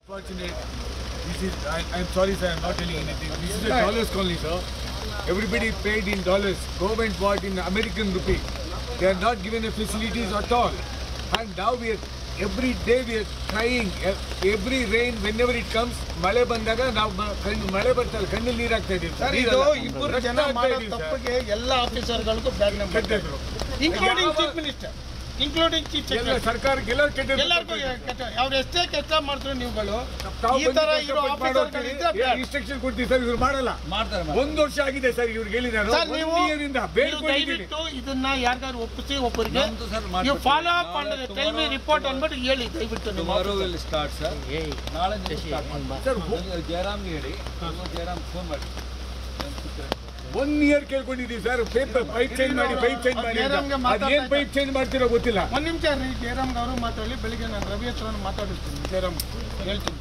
Fortunate. This is, I, I'm sorry, sir, I'm not telling anything. This is a dollars colony, sir. Everybody paid in dollars. Government bought in American rupee. They are not given the facilities at all. And now we are, every day we are trying, e- every rain, whenever it comes, ಮಳೆ ಬಂದಾಗ ನಾವು ಮ- ಕಣ್ಣು ಮಳೆ ಬರ್ತಲ್ಲ ಕಣ್ಣಲ್ಲಿ ನೀರು ಆಗ್ತಾ ಇದೀವಿ ಸರ್ ಇದು ಇಬ್ಬರು ಜನ ಮಾಡೋ ತಪ್ಪಿಗೆ ಎಲ್ಲ ಆಫೀಸರ್ಗಳಿಗೂ ಬ್ಯಾಗ್ ನಂಬರ್ ಕೆಟ್ಟದ್ರು ಇನ್ಕ್ಲೂಡಿಂಗ್ ಯಾವ- ಚೀಫ್ ಮಿನಿಸ್ಟರ್ ಇನ್ಕ್ಲೂಡಿಂಗ್ ಚೀಫ್ ಎಲ್ಲ ಸರ್ಕಾರಕ್ಕೆ ಎಲ್ಲರೂ ಕೆಟ್ಟದ್ದು ಎಲ್ಲರಿಗೂ ಕೆಟ್ಟ ಅವ್ರು ಎಷ್ಟೇ ಕೆಲಸ ಮಾಡಿದ್ರು ನೀವುಗಳು ತಾವು ಈ ತರ ಬಂದು ಇರೋ ಕಷ್ಟಪಟ್ಟು ಆಫೀಸರ್ಗಳಿದ್ರೆ ಮಾಡ್ತೀರಿ, ಇನ್ಸ್ಟ್ರಕ್ಷನ್ ಕೊಡ್ತೀವಿ ಸರ್ ಇವ್ರು ಮಾಡಲ್ಲ ಮಾಡ್ತಾರೆ ಒಂದು ವರ್ಷ ಆಗಿದೆ ಸರ್ ಇವ್ರಿಗೆ ಹೇಳಿ ನಾನು ಸರ್ ನೀವು ಒಂದು ಇಯರಿಂದ ನೀವು ಬೇಡ್ಕೊಂಡಿದ್ದೀನಿ ದಯವಿಟ್ಟು ಇದನ್ನ ಯಾರಿಗಾದ್ರು ಒಪ್ಪಿಸಿ ಒಬ್ಬರಿಗೆ ನಮ್ದು ಸರ್ ನೀವು ಮಾಡ್ಬಿಡ್ತೀವಿ. ಫಾಲೋ ಅಪ್ ನಾಳೆ ಮಾಡಿದ್ರೆ ಟೆಲ್ ಮಿ tomorrow- ರಿಪೋರ್ಟ್ ಅಂದ್ಬಿಟ್ಟು ಹೇಳಿ ದಯವಿಟ್ಟು ನೀವು ಟುಮಾರೋ ವಿಲ್ ಸ್ಟಾರ್ಟ್ ಸರ್ ನಾಳೆ ನೀವು ಸ್ಟಾರ್ಟ್ ಮಾಡಿ ಸರ್ ನೀವು ಜಯರಾಮ್ಗೆ ಹೇಳಿ ನೀವು ಜಯರಾಮ್ ಫೋನ್ ಮಾಡಿ ಒನ್ ಇಯರ್ ಕೇಳ್ಕೊಂಡಿದ್ದೀವಿ ಸರ್ ಪೇಪರ್ ಪೈಪ್ ಚೇಂಜ್ ಮಾಡಿ ಪೈಪ್ ಚೇಂಜ್ ಮಾಡಿ ಅಂತ. ಜಯರಾಮ್ಗೆ ಅದೇನ್ ಮಾತಾಡ್ತಾ ಪೈಪ್ ಚೇಂಜ್ ಮಾಡ್ತಿರೋ ಗೊತ್ತಿಲ್ಲ ಒಂದ್ ನಿಮಿಷ ರೀ ಜಯರಾಮ್ ಅವರು ಮಾತಾಡಲಿ ಬೆಳಿಗ್ಗೆ ನಾನು ರವಿ ಹತ್ರ ಮಾತಾಡಿಸ್ತೀನಿ ಜಯರಾಮ್ ಹೇಳ್ತೀನಿ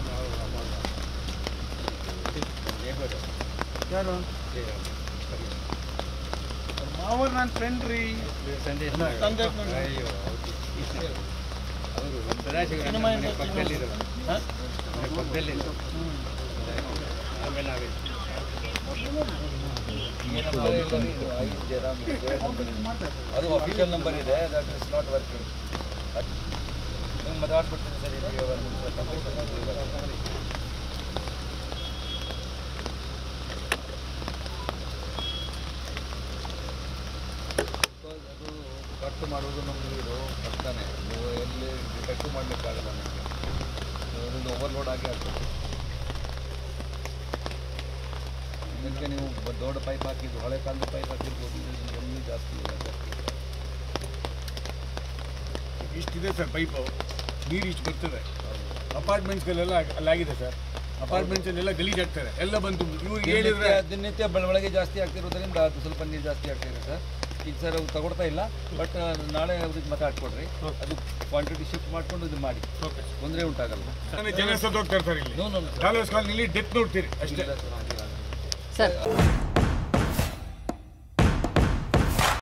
ಯಾರು ಮಾವರು ನನ್ನ ಫ್ರೆಂಡ್ ರೀ ತಂದೆ ಸಿನಿಮಾ ಇಂಡಸ್ಟ್ರಿ ಹಾ? ಜಯರಾಮ್ ಅದು ಅಫಿಷಿಯಲ್ ನಂಬರ್ ಇದೆ ದಟ್ ಇಸ್ ನಾಟ್ ವರ್ಕಿಂಗ್ ನೀವು ಮಾತಾಡ್ಬಿಡ್ತೀನಿ ಸರ್ ಇಲ್ಲಿಗೆ ಒಂದು ನಿಮಿಷ ಕಂಪ್ಲೀಟ್ ಅದು ಕಟ್ಟು ಮಾಡುವುದು ನಮ್ಮ ನೀರು ಕಷ್ಟನೇ ನೀವು ಎಲ್ಲಿ ಕಟ್ಟು ಮಾಡಲಿಕ್ಕಾಗಲ್ಲ ನಿಮಗೆ ಅದರಿಂದ ಓವರ್ಲೋಡ್ ಆಗಿ ಆಗ್ತದೆ ಇದಕ್ಕೆ ನೀವು ಬ- ದೊಡ್ಡ ಪೈಪ್ ಹಾಕಿದ್ದು ಹಳೆ ಕಾಲದ ಪೈಪ್ ಹಾಕಿರ್ಬೋದು ಇದು ಎಲ್ಲಿ ಜಾಸ್ತಿ ಇಲ್ಲ ಜಾಸ್ತಿ ಇಲ್ಲ. ಇಷ್ಟಿದೆ ಸರ್ ಪೈಪು ನೀರು ಇಷ್ಟು ಬರ್ತದೆ ಅಪಾರ್ಟ್ಮೆಂಟ್ಸ್ಗಳೆಲ್ಲ ಅಲ್ಲಾಗಿದೆ ಸರ್ ಅಪಾರ್ಟ್ಮೆಂಟ್ಸಲ್ಲೆಲ್ಲ ಗಲೀಜ್ ಆಗ್ತಾರೆ ಎಲ್ಲ ಬಂತು ಇವ್ರಿಗೆ ಹೇಳಿದ್ರೆ ದಿನನಿತ್ಯ ದಿನನಿತ್ಯ ಬೆಳವಣಿಗೆ ಜಾಸ್ತಿ ಆಗ್ತಿರೋದ್ರಿಂದ ಅದು ಸ್ವಲ್ಪ ನೀರು ಜಾಸ್ತಿ ಆಗ್ತಿದೆ ಸರ್ ಈಗ ಸರ್ ಅವ್ರು ತಗೊಳ್ತಾ ಇಲ್ಲ ಬಟ್ ನಾಳೆ ಅವ್ರಿಗೆ ಮಾತಾಡ್ಕೊಡ್ರಿ ಅದು ಕ್ವಾಂಟಿಟಿ ಶಿಫ್ಟ್ ಮಾಡ್ಕೊಂಡು ಇದು ಮಾಡಿ ತೊಂದರೆ ಉಂಟಾಗಲ್ಲ ಜನ ಸತ್ತೋಗ್ತಾರೆ ಸರ್ ಇಲ್ಲಿ ನೋ ನೋ ಡಾಲರ್ಸ್ ಕಾಲನಿಲಿ ಡೆತ್ ನೋಡ್ತೀರಿ ಅಷ್ಟೇ ಇಲ್ಲ ಸರ್ ಹಾಗೆ ಆಗಲ್ಲ. ಸರ್